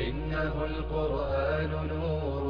إنه القرآن نور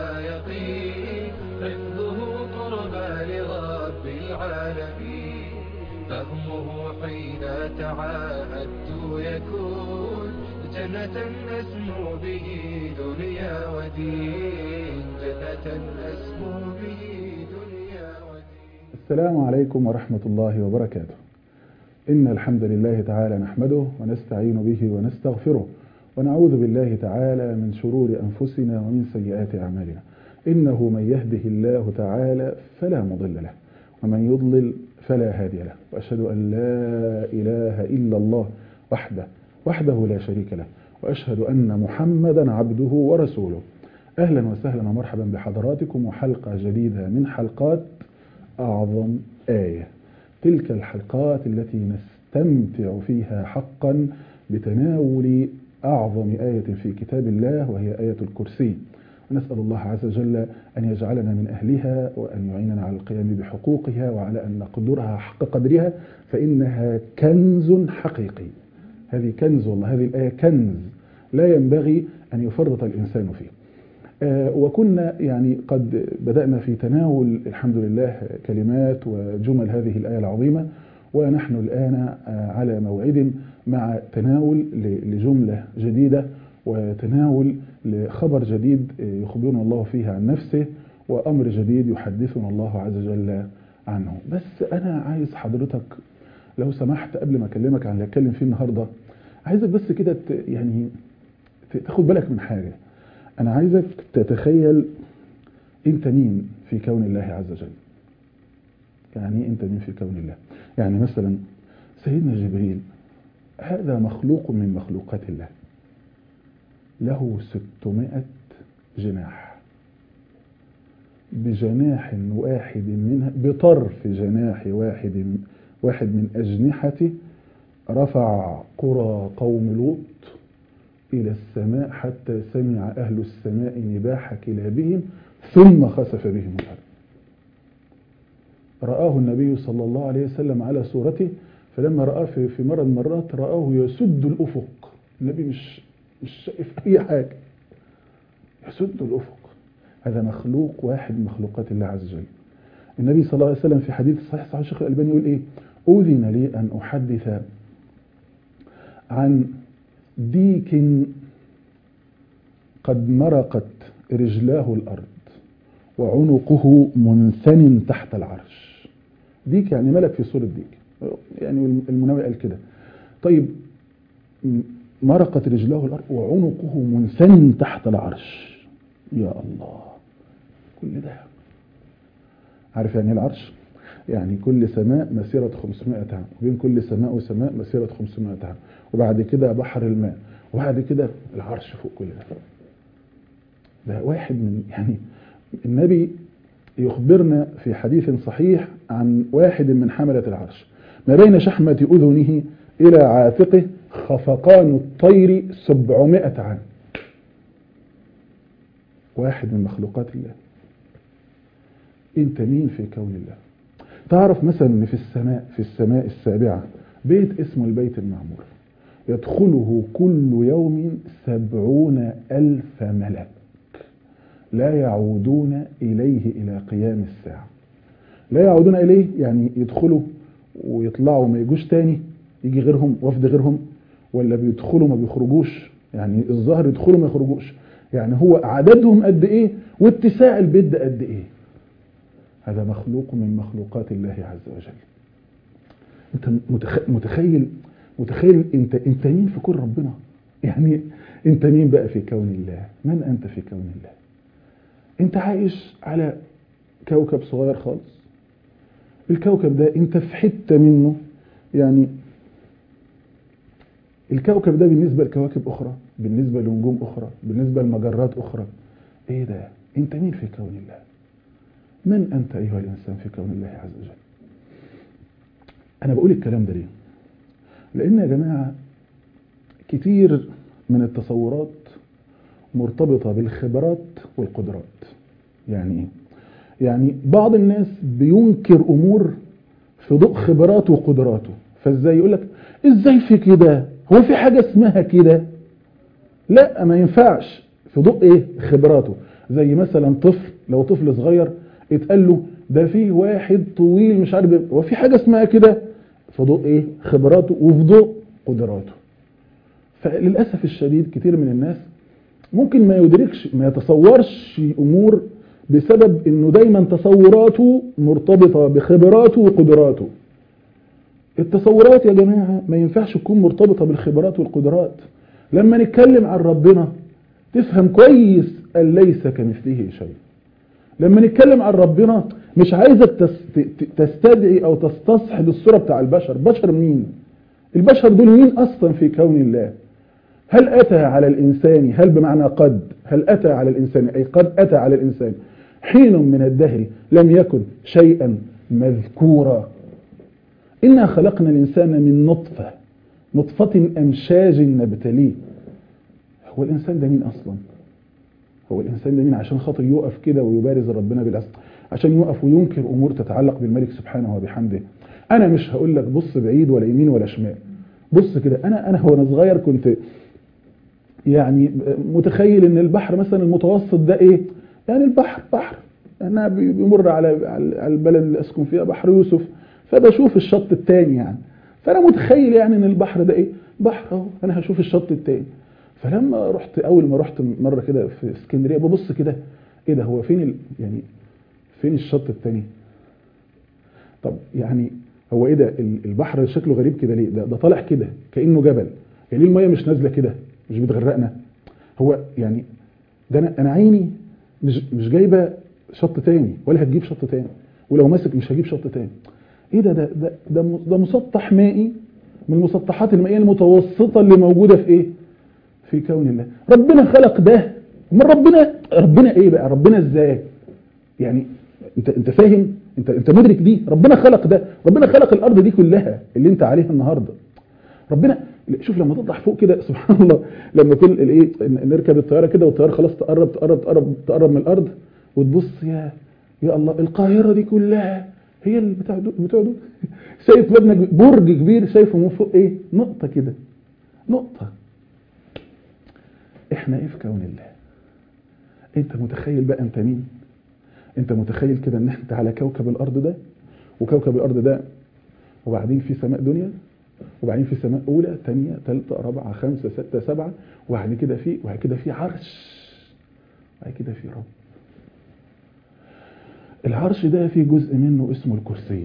ويقين حفظه قربى لرب العالمين فهمه حين تعاهدت يكون جنة أسمو به دنيا ودين جنة أسمو به دنيا ودين السلام عليكم ورحمة الله وبركاته إن الحمد لله تعالى نحمده ونستعين به ونستغفره ونعوذ بالله تعالى من شرور أنفسنا ومن سيئات أعمالنا إنه من يهده الله تعالى فلا مضل له ومن يضلل فلا هادي له وأشهد أن لا إله إلا الله وحده وحده لا شريك له وأشهد أن محمدا عبده ورسوله أهلا وسهلا ومرحبا بحضراتكم وحلقة جديدة من حلقات أعظم آية تلك الحلقات التي نستمتع فيها حقا بتناول أعظم آية في كتاب الله وهي آية الكرسي ونسأل الله عز وجل أن يجعلنا من أهلها وأن يعيننا على القيام بحقوقها وعلى أن نقدرها حق قدرها فإنها كنز حقيقي هذه كنز والله هذه الآية كنز لا ينبغي أن يفرط الإنسان فيه آه وكنا يعني قد بدأنا في تناول الحمد لله كلمات وجمل هذه الآية العظيمة ونحن الآن آه على موعد مع تناول لجملة جديدة وتناول لخبر جديد يخبرنا الله فيه عن نفسه وأمر جديد يحدثنا الله عز وجل عنه بس أنا عايز حضرتك لو سمحت قبل ما أكلمك عن اللي أتكلم فيه النهاردة عايزك بس كده يعني تاخد بالك من حاجة أنا عايزك تتخيل أنت مين في كون الله عز وجل يعني أنت مين في كون الله يعني مثلا سيدنا جبريل هذا مخلوق من مخلوقات الله له ستمائة جناح بجناح واحد منها بطرف جناح واحد واحد من أجنحته رفع قرى قوم لوط إلى السماء حتى سمع أهل السماء نباح كلابهم ثم خسف بهم الأرض رآه النبي صلى الله عليه وسلم على صورته فلما رآه في, في مرة من المرات رآه يسد الأفق النبي مش مش شايف أي حاجة يسد الأفق هذا مخلوق واحد من مخلوقات الله عز وجل النبي صلى الله عليه وسلم في حديث صحيح صحيح الشيخ الألباني يقول إيه أذن لي أن أحدث عن ديك قد مرقت رجلاه الأرض وعنقه منثن تحت العرش ديك يعني ملك في صورة ديك يعني المناوي قال كده طيب مرقت رجلاه الأرض وعنقه منثن تحت العرش يا الله كل ده عارف يعني العرش يعني كل سماء مسيرة 500 عام وبين كل سماء وسماء مسيرة 500 عام وبعد كده بحر الماء وبعد كده العرش فوق كل ده ده واحد من يعني النبي يخبرنا في حديث صحيح عن واحد من حملة العرش ما بين شحمة أذنه إلى عاتقه خفقان الطير سبعمائة عام واحد من مخلوقات الله انت مين في كون الله تعرف مثلا ان في السماء في السماء السابعة بيت اسمه البيت المعمور يدخله كل يوم سبعون ألف ملك لا يعودون إليه إلى قيام الساعة لا يعودون إليه يعني يدخلوا ويطلعوا ما يجوش تاني يجي غيرهم وفد غيرهم ولا بيدخلوا ما بيخرجوش يعني الظاهر يدخلوا ما يخرجوش يعني هو عددهم قد ايه واتساع البيت ده قد ايه هذا مخلوق من مخلوقات الله عز وجل انت متخيل متخيل انت انت مين في كون ربنا يعني انت مين بقى في كون الله من انت في كون الله انت عايش على كوكب صغير خالص الكوكب ده انت في حتة منه يعني الكوكب ده بالنسبة لكواكب أخرى بالنسبة لنجوم أخرى بالنسبة لمجرات أخرى إيه ده أنت مين في كون الله من أنت أيها الإنسان في كون الله عز وجل أنا بقول الكلام ده ليه لأن يا جماعة كتير من التصورات مرتبطة بالخبرات والقدرات يعني إيه يعني بعض الناس بينكر أمور في ضوء خبراته وقدراته فازاي يقول لك ازاي في كده هو في حاجة اسمها كده لا ما ينفعش في ضوء ايه خبراته زي مثلا طفل لو طفل صغير اتقال له ده في واحد طويل مش عارف ايه وفي حاجه اسمها كده في ضوء ايه خبراته وفي ضوء قدراته فللاسف الشديد كتير من الناس ممكن ما يدركش ما يتصورش امور بسبب انه دايما تصوراته مرتبطه بخبراته وقدراته التصورات يا جماعه ما ينفعش تكون مرتبطه بالخبرات والقدرات لما نتكلم عن ربنا تفهم كويس ان ليس كمثله شيء لما نتكلم عن ربنا مش عايزك تستدعي او تستصحب الصوره بتاع البشر بشر مين البشر دول مين اصلا في كون الله هل اتى على الانسان هل بمعنى قد هل اتى على الانسان اي قد اتى على الانسان حين من الدهر لم يكن شيئا مذكورا انا خلقنا الانسان من نطفه نطفه امشاج نبتليه هو الانسان ده مين اصلا هو الإنسان ده مين عشان خاطر يقف كده ويبارز ربنا بالأسر عشان يقف وينكر أمور تتعلق بالملك سبحانه وبحمده أنا مش هقول لك بص بعيد ولا يمين ولا شمال بص كده أنا أنا وانا صغير كنت يعني متخيل إن البحر مثلا المتوسط ده إيه يعني البحر بحر أنا بيمر على على البلد اللي أسكن فيها بحر يوسف فبشوف الشط التاني يعني فأنا متخيل يعني إن البحر ده إيه بحر أهو أنا هشوف الشط التاني فلما رحت اول ما رحت مره كده في اسكندريه ببص كده ايه ده هو فين ال... يعني فين الشط التاني طب يعني هو ايه ده البحر شكله غريب كده ليه ده, ده طالع كده كانه جبل يعني ليه الميه مش نازله كده مش بتغرقنا هو يعني ده انا انا عيني مش مش جايبه شط تاني ولا هتجيب شط تاني ولو ماسك مش هجيب شط تاني ايه ده ده ده ده, ده مسطح مائي من المسطحات المائيه المتوسطه اللي موجوده في ايه في كون الله ربنا خلق ده من ربنا ربنا ايه بقى ربنا ازاي يعني انت انت فاهم انت انت مدرك دي ربنا خلق ده ربنا خلق الارض دي كلها اللي انت عليها النهارده ربنا شوف لما تطلع فوق كده سبحان الله لما كل الايه نركب الطياره كده والطياره خلاص تقرب تقرب تقرب تقرب من الارض وتبص يا يا الله القاهره دي كلها هي اللي بتاع دول بتوع دول شايف مبنى برج كبير شايفه من فوق ايه نقطه كده نقطه احنا ايه في كون الله انت متخيل بقى انت مين انت متخيل كده ان انت على كوكب الارض ده وكوكب الارض ده وبعدين في سماء دنيا وبعدين في سماء اولى ثانيه ثالثه رابعه خمسه سته سبعه وبعد كده في وبعد كده في عرش وبعد كده في رب العرش ده في جزء منه اسمه الكرسي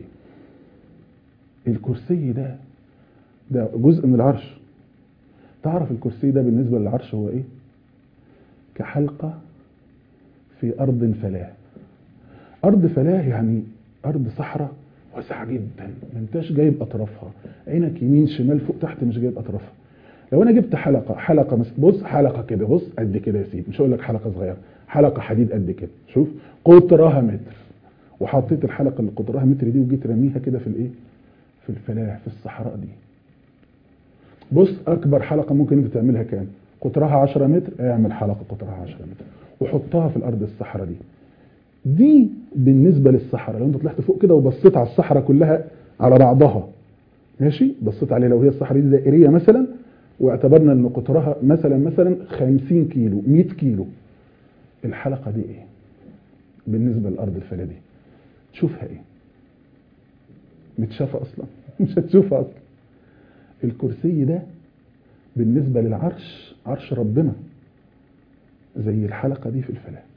الكرسي ده ده جزء من العرش تعرف الكرسي ده بالنسبة للعرش هو ايه كحلقة في أرض فلاة أرض فلاة يعني أرض صحراء واسعة جدا ما انتش جايب أطرافها عينك يمين شمال فوق تحت مش جايب أطرافها لو أنا جبت حلقة حلقة بص حلقة كده بص قد كده يا سيدي مش هقول لك حلقة صغيرة حلقة حديد قد كده شوف قطرها متر وحطيت الحلقة اللي قطرها متر دي وجيت رميها كده في الايه في الفلاح في الصحراء دي بص اكبر حلقه ممكن انت تعملها كام قطرها 10 متر اعمل حلقه قطرها 10 متر وحطها في الارض الصحراء دي دي بالنسبه للصحراء لو انت طلعت فوق كده وبصيت على الصحراء كلها على بعضها ماشي بصيت عليها لو هي الصحراء دي دائريه مثلا واعتبرنا ان قطرها مثلا مثلا 50 كيلو 100 كيلو الحلقه دي ايه بالنسبه للارض الفلا دي تشوفها ايه متشافه اصلا مش هتشوفها اصلا الكرسي ده بالنسبة للعرش عرش ربنا زي الحلقة دي في الفلاح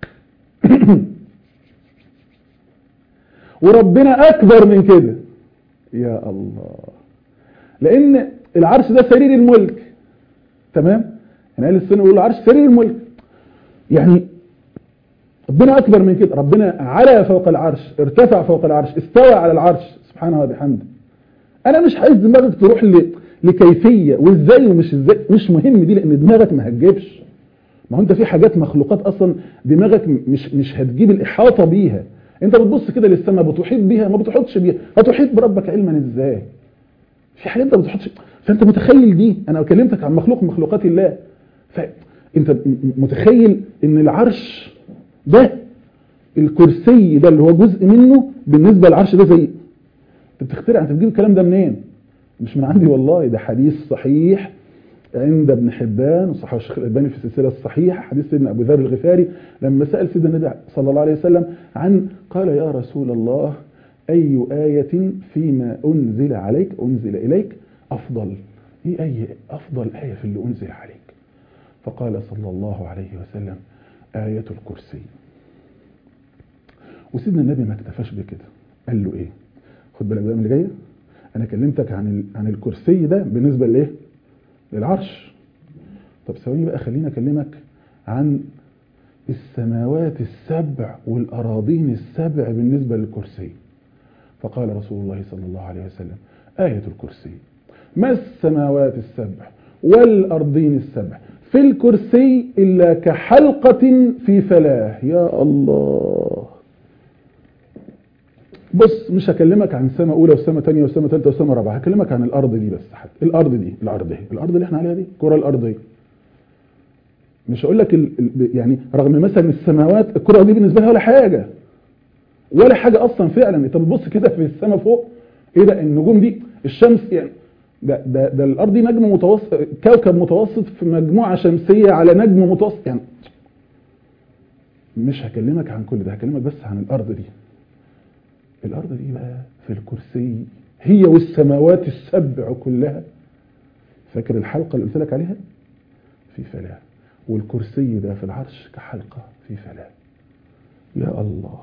وربنا أكبر من كده يا الله لأن العرش ده سرير الملك تمام يعني أهل السنة يقول العرش سرير الملك يعني ربنا أكبر من كده ربنا على فوق العرش ارتفع فوق العرش استوى على العرش سبحانه وبحمده أنا مش عايز دماغك تروح ل... لكيفية وازاي ومش ازاي مش مهم دي لان دماغك ما هتجيبش ما هو انت في حاجات مخلوقات اصلا دماغك مش مش هتجيب الاحاطة بيها انت بتبص كده للسماء بتحيط بيها ما بتحيطش بيها هتحيط بربك علما ازاي في حاجات انت ما بتحطش فانت متخيل دي انا كلمتك عن مخلوق مخلوقات الله فانت متخيل ان العرش ده الكرسي ده اللي هو جزء منه بالنسبة للعرش ده زي انت بتخترع انت بتجيب الكلام ده منين مش من عندي والله ده حديث صحيح عند ابن حبان وصححه الشيخ الألباني في السلسلة الصحيحة حديث سيدنا أبو ذر الغفاري لما سأل سيدنا النبي صلى الله عليه وسلم عن قال يا رسول الله أي آية فيما أنزل عليك أنزل إليك أفضل إيه أي أفضل آية في اللي أنزل عليك فقال صلى الله عليه وسلم آية الكرسي وسيدنا النبي ما اكتفاش بكده قال له إيه خد بالك بقى من اللي جايه أنا كلمتك عن ال... عن الكرسي ده بالنسبة لإيه للعرش طب ثواني بقى خليني أكلمك عن السماوات السبع والأراضين السبع بالنسبة للكرسي فقال رسول الله صلى الله عليه وسلم آية الكرسي ما السماوات السبع والأرضين السبع في الكرسي إلا كحلقة في فلاه يا الله بص مش هكلمك عن سماء أولى وسماء ثانيه وسماء ثالثه وسماء رابعه هكلمك عن الأرض دي بس حتى الأرض دي الأرض اهي الأرض اللي احنا عليها دي الكرة الأرضية مش هقول لك ال... ال- يعني رغم مثلا السماوات الكرة دي بالنسبة لها ولا حاجة ولا حاجة أصلا فعلا انت بتبص كده في السماء فوق ايه ده النجوم دي الشمس يعني ده ده ده الارض دي نجم متوسط كوكب متوسط في مجموعه شمسيه على نجم متوسط يعني مش هكلمك عن كل ده هكلمك بس عن الارض دي الارض دي بقى في الكرسي هي والسماوات السبع كلها فاكر الحلقه اللي قلت لك عليها في فلاه والكرسي ده في العرش كحلقه في فلاه يا الله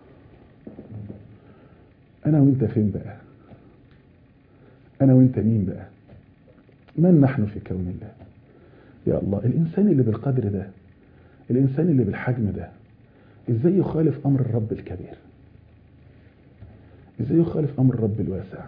انا وانت فين بقى أنا وأنت مين بقى من نحن في كون الله يا الله الإنسان اللي بالقدر ده الإنسان اللي بالحجم ده إزاي يخالف أمر الرب الكبير إزاي يخالف أمر الرب الواسع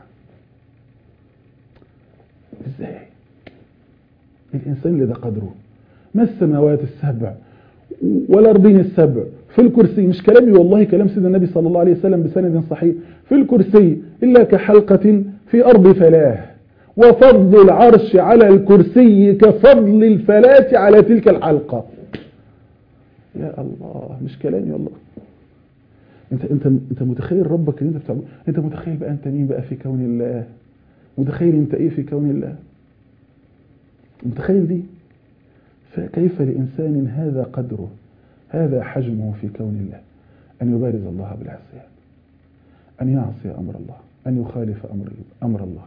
إزاي الإنسان اللي ده قدره ما السماوات السبع والأرضين السبع في الكرسي مش كلامي والله كلام سيدنا النبي صلى الله عليه وسلم بسند صحيح في الكرسي إلا كحلقة في أرض فلاه وفضل العرش على الكرسي كفضل الفلاة على تلك الحلقة يا الله مش كلامي والله انت انت انت متخيل ربك اللي انت بتعبده انت متخيل بقى انت مين بقى في كون الله متخيل انت ايه في كون الله متخيل دي فكيف لإنسان هذا قدره هذا حجمه في كون الله أن يبارز الله بالعصيان أن يعصي أمر الله أن يخالف أمر أمر الله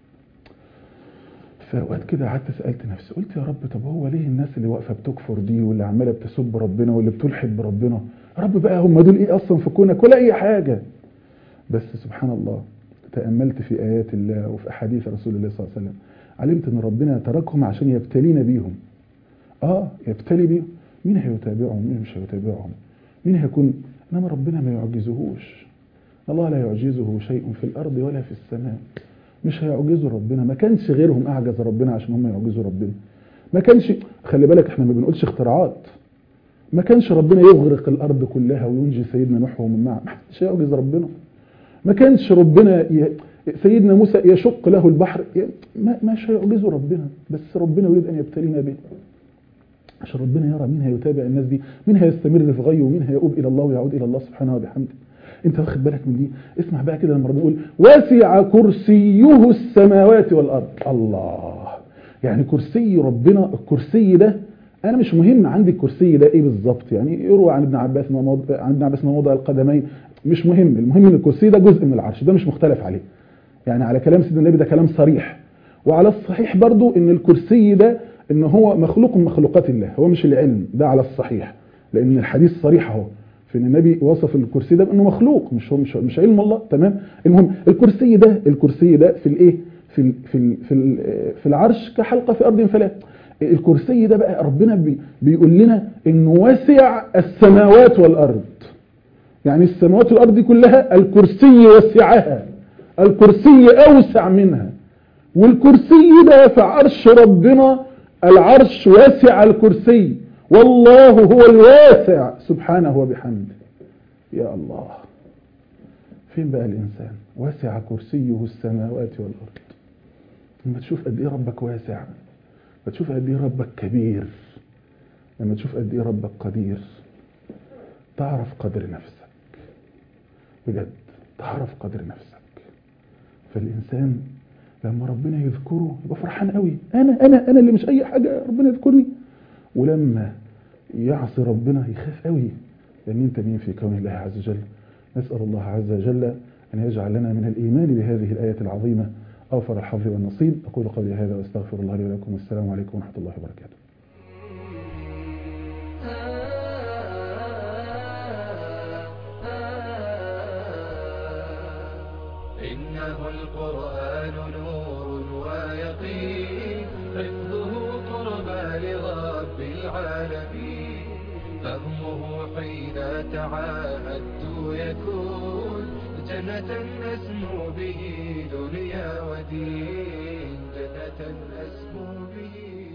فأوقات كده قعدت سألت نفسي قلت يا رب طب هو ليه الناس اللي واقفة بتكفر دي واللي عمالة بتسب ربنا واللي بتلحد بربنا يا رب بقى هم دول إيه أصلا في كونك ولا أي حاجة بس سبحان الله تأملت في آيات الله وفي أحاديث رسول الله صلى الله عليه وسلم علمت أن ربنا تركهم عشان يبتلينا بيهم آه يبتلي بيهم مين هيتابعهم مين مش هيتابعهم مين هيكون إنما ربنا ما يعجزهوش الله لا يعجزه شيء في الأرض ولا في السماء مش هيعجزوا ربنا ما كانش غيرهم أعجز ربنا عشان هم يعجزوا ربنا ما كانش خلي بالك احنا ما بنقولش اختراعات ما كانش ربنا يغرق الأرض كلها وينجي سيدنا نوح ومن معه ما كانش يعجز ربنا ما كانش ربنا ي... سيدنا موسى يشق له البحر ما مش هيعجزه ربنا بس ربنا يريد أن يبتلينا به عشان ربنا يرى مين هيتابع الناس دي مين هيستمر في غيه ومين هيؤوب إلى الله ويعود إلى الله سبحانه وبحمده انت واخد بالك من دي اسمع بقى كده لما ربنا يقول وسع كرسيه السماوات والارض الله يعني كرسي ربنا الكرسي ده انا مش مهم عندي الكرسي ده ايه بالظبط يعني يروى عن ابن عباس عن ابن عباس موضع القدمين مش مهم المهم ان الكرسي ده جزء من العرش ده مش مختلف عليه يعني على كلام سيدنا النبي ده كلام صريح وعلى الصحيح برضو ان الكرسي ده ان هو مخلوق من مخلوقات الله هو مش العلم ده على الصحيح لان الحديث صريح اهو في ان النبي وصف الكرسي ده بانه مخلوق مش هو مش, مش علم الله تمام المهم الكرسي ده الكرسي ده في الايه في ال في ال في, ال في العرش كحلقه في ارض فلا الكرسي ده بقى ربنا بي بيقول لنا انه واسع السماوات والارض يعني السماوات والارض دي كلها الكرسي وسعها الكرسي اوسع منها والكرسي ده في عرش ربنا العرش واسع الكرسي والله هو الواسع سبحانه وبحمده يا الله فين بقى الإنسان واسع كرسيه السماوات والأرض لما تشوف قد إيه ربك واسع لما تشوف قد إيه ربك كبير لما تشوف قد إيه ربك قدير تعرف قدر نفسك بجد تعرف قدر نفسك فالإنسان لما ربنا يذكره يبقى فرحان قوي انا انا انا اللي مش اي حاجه ربنا يذكرني ولما يعصي ربنا يخاف قوي لان انت مين في كون الله عز وجل نسال الله عز وجل ان يجعل لنا من الايمان بهذه الايه العظيمه اوفر الحظ والنصيب اقول قولي هذا واستغفر الله لي ولكم والسلام عليكم ورحمه الله وبركاته إنه القرآن نور ويقين حفظه قربى لرب العالمين فهمه حين تعاهدت يكون جنة أسمو به دنيا ودين جنة أسمو به